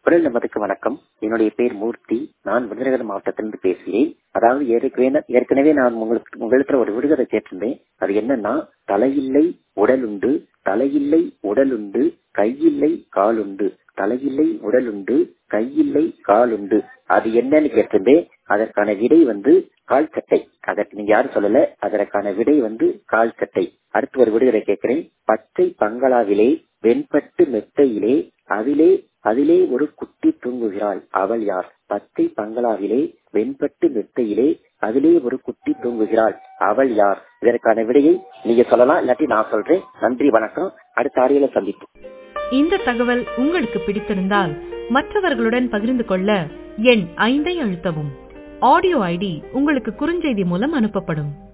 குரல் நமதுக்கு வணக்கம் என்னுடைய பேர் மூர்த்தி நான் விருதுநகர் மாவட்டத்திலிருந்து பேசுகிறேன் அதாவது ஏற்கனவே ஏற்கனவே நான் உங்களுக்கு உங்களிடத்துல ஒரு விடுதலை கேட்டிருந்தேன் அது என்னன்னா தலையில்லை உடலுண்டு தலையில்லை உடலுண்டு கையில்லை காலுண்டு தலையில்லை உடலுண்டு கையில்லை காலுண்டு அது என்னன்னு கேட்டிருந்தேன் அதற்கான விடை வந்து கால் சட்டை அதற்கு நீங்க யாரும் சொல்லல அதற்கான விடை வந்து கால் சட்டை அடுத்து ஒரு விடுதலை கேட்கிறேன் பச்சை பங்களாவிலே வெண்பட்டு மெத்தையிலே அதிலே அதிலே ஒரு குட்டி தூங்குகிறாள் அவள் யார் பச்சை பங்களாவிலே வெண்பட்டு மெத்தையிலே அதிலே ஒரு குட்டி தூங்குகிறாள் அவள் யார் இதற்கான விடையை நீங்க சொல்லலாம் இல்லாட்டி நான் சொல்றேன் நன்றி வணக்கம் அடுத்த ஆடியோல சந்திப்போம் இந்த தகவல் உங்களுக்கு பிடித்திருந்தால் மற்றவர்களுடன் பகிர்ந்து கொள்ள எண் ஐந்தை அழுத்தவும் ஆடியோ ஐடி உங்களுக்கு குறுஞ்செய்தி மூலம் அனுப்பப்படும்